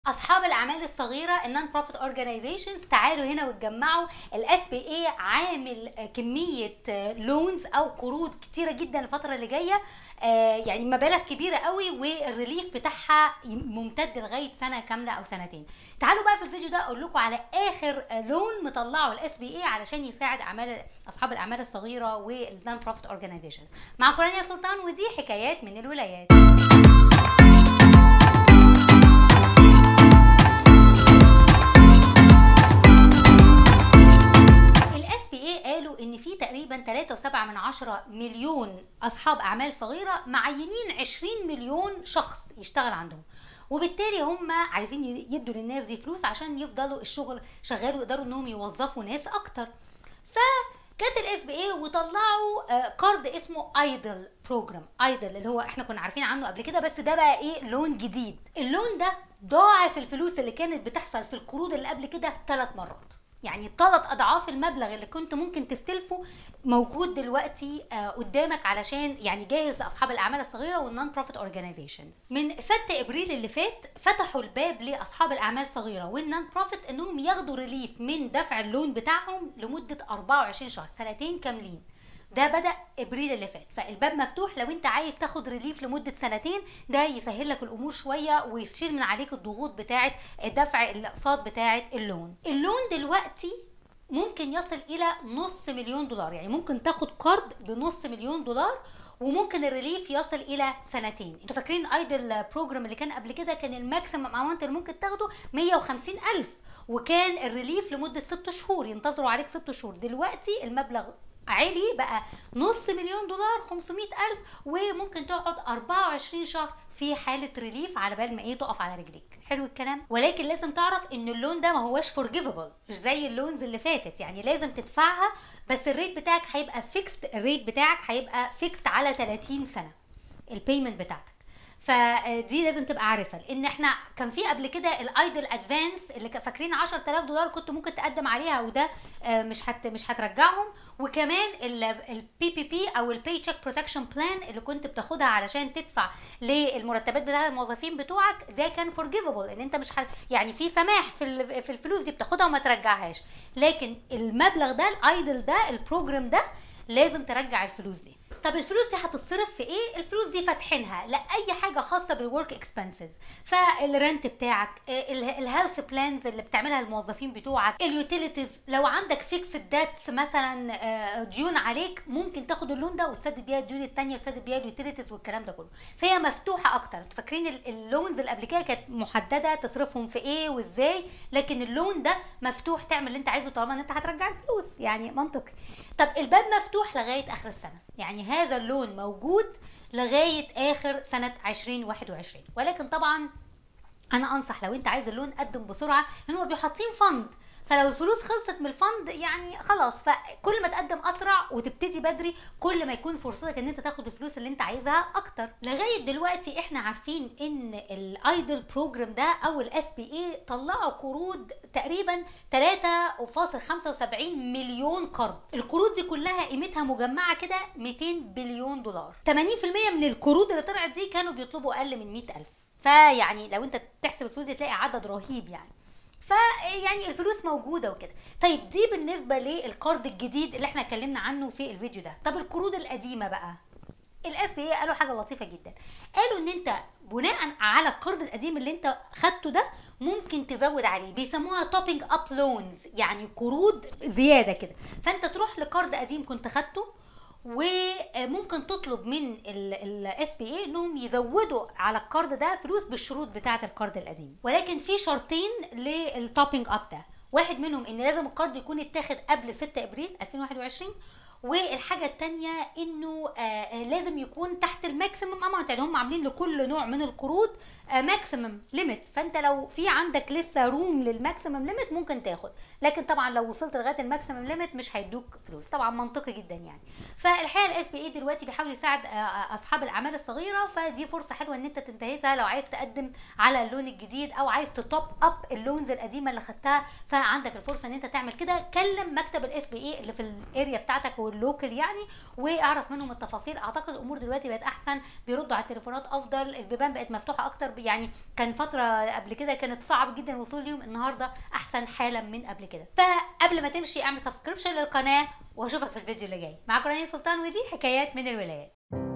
اصحاب الاعمال الصغيره النون بروفيت اورجانيزيشنز تعالوا هنا واتجمعوا الاس بي اي عامل كميه لونز او قروض كتيره جدا الفتره اللي جايه يعني مبالغ كبيره قوي والريليف بتاعها ممتد لغايه سنه كامله او سنتين تعالوا بقى في الفيديو ده اقول لكم على اخر لون مطلعه الاس بي اي علشان يساعد اعمال اصحاب الاعمال الصغيره والنون بروفيت اورجانيزيشنز معاكم رانيا سلطان ودي حكايات من الولايات قالوا ان في تقريبا 3.7 من عشرة مليون اصحاب اعمال صغيره معينين 20 مليون شخص يشتغل عندهم وبالتالي هم عايزين يدوا للناس دي فلوس عشان يفضلوا الشغل شغال ويقدروا انهم يوظفوا ناس اكتر فجت الاس بي اي وطلعوا كارد اسمه ايدل بروجرام ايدل اللي هو احنا كنا عارفين عنه قبل كده بس ده بقى ايه لون جديد اللون ده ضاعف الفلوس اللي كانت بتحصل في القروض اللي قبل كده ثلاث مرات يعني ثلاث اضعاف المبلغ اللي كنت ممكن تستلفه موجود دلوقتي قدامك علشان يعني جاهز لاصحاب الاعمال الصغيره والنون بروفيت اورجانيزيشنز من 6 ابريل اللي فات فتحوا الباب لاصحاب الاعمال الصغيره والنون بروفيت انهم ياخدوا ريليف من دفع اللون بتاعهم لمده 24 شهر سنتين كاملين ده بدا ابريل اللي فات فالباب مفتوح لو انت عايز تاخد ريليف لمده سنتين ده يسهل لك الامور شويه ويشيل من عليك الضغوط بتاعه دفع الاقساط بتاعه اللون اللون دلوقتي ممكن يصل الى نص مليون دولار يعني ممكن تاخد قرض بنص مليون دولار وممكن الريليف يصل الى سنتين انتوا فاكرين ايدل بروجرام اللي كان قبل كده كان الماكسيمم اماونت اللي ممكن تاخده 150 الف وكان الريليف لمده 6 شهور ينتظروا عليك 6 شهور دلوقتي المبلغ عالي بقى نص مليون دولار 500 ألف وممكن تقعد 24 شهر في حالة ريليف على بال ما ايه تقف على رجليك حلو الكلام ولكن لازم تعرف ان اللون ده ما هوش فورجيفبل مش زي اللونز اللي فاتت يعني لازم تدفعها بس الريت بتاعك هيبقى فيكست الريت بتاعك هيبقى فيكست على 30 سنة البيمنت بتاعتك فدي لازم تبقى عارفها لان احنا كان في قبل كده الايدل ادفانس اللي فاكرين 10000 دولار كنت ممكن تقدم عليها وده مش هت مش هترجعهم وكمان البي بي بي او البي تشيك بروتكشن بلان اللي كنت بتاخدها علشان تدفع للمرتبات بتاعه الموظفين بتوعك ده كان فورجيفبل ان انت مش ح... يعني في سماح في في الفلوس دي بتاخدها وما ترجعهاش لكن المبلغ ده الايدل ده البروجرام ده لازم ترجع الفلوس دي طب الفلوس دي هتتصرف في ايه الفلوس دي فاتحينها لاي حاجه خاصه بالورك اكسبنسز فالرنت بتاعك الهيلث بلانز اللي بتعملها الموظفين بتوعك اليوتيليتيز لو عندك فيكس داتس مثلا ديون عليك ممكن تاخد اللون ده وتسدد بيها الديون الثانيه وتسدد بيها اليوتيليتيز والكلام ده كله فهي مفتوحه اكتر انتوا فاكرين اللونز اللي قبل كده كانت محدده تصرفهم في ايه وازاي لكن اللون ده مفتوح تعمل اللي انت عايزه طالما ان انت هترجع الفلوس يعني منطقي طب الباب مفتوح لغايه اخر السنه يعني هذا اللون موجود لغايه اخر سنه 2021 ولكن طبعا انا انصح لو انت عايز اللون قدم بسرعه لان هم حاطين فند فلو الفلوس خلصت من الفند يعني خلاص فكل ما تقدم اسرع وتبتدي بدري كل ما يكون فرصتك ان انت تاخد الفلوس اللي انت عايزها اكتر لغايه دلوقتي احنا عارفين ان الايدل بروجرام ده او الاس بي اي طلعوا قروض تقريبا 3.75 مليون قرض القروض دي كلها قيمتها مجمعه كده 200 بليون دولار 80% من القروض اللي طلعت دي كانوا بيطلبوا اقل من 100000 فيعني لو انت تحسب الفلوس دي تلاقي عدد رهيب يعني فيعني الفلوس موجوده وكده طيب دي بالنسبه للقرض الجديد اللي احنا اتكلمنا عنه في الفيديو ده طب القروض القديمه بقى الاس بي اي قالوا حاجه لطيفه جدا قالوا ان انت بناء على القرض القديم اللي انت خدته ده ممكن تزود عليه بيسموها توبينج اب لونز يعني قروض زياده كده فانت تروح لقرض قديم كنت خدته وممكن تطلب من الاس بي اي انهم يزودوا على القرض ده فلوس بالشروط بتاعه القرض القديم ولكن في شرطين للتوبينج اب ده واحد منهم ان لازم القرض يكون اتاخد قبل 6 ابريل 2021 والحاجه الثانيه انه آه لازم يكون تحت الماكسيمم اماونت يعني هم عاملين لكل نوع من القروض آه ماكسيمم ليميت فانت لو في عندك لسه روم للماكسيمم ليميت ممكن تاخد لكن طبعا لو وصلت لغايه الماكسيمم ليميت مش هيدوك فلوس طبعا منطقي جدا يعني فالحقيقه الاس بي اي دلوقتي بيحاول يساعد آه اصحاب الاعمال الصغيره فدي فرصه حلوه ان انت تنتهزها لو عايز تقدم على اللون الجديد او عايز تتوب اب اللونز القديمه اللي خدتها فعندك الفرصه ان انت تعمل كده كلم مكتب الاس بي اي اللي في الاريا بتاعتك اللوكل يعني واعرف منهم التفاصيل اعتقد الامور دلوقتي بقت احسن بيردوا على التليفونات افضل البيبان بقت مفتوحه اكتر يعني كان فتره قبل كده كانت صعب جدا الوصول ليهم النهارده احسن حالا من قبل كده فقبل ما تمشي اعمل سبسكريبشن للقناه واشوفك في الفيديو اللي جاي معاكم رانيا سلطان ودي حكايات من الولايات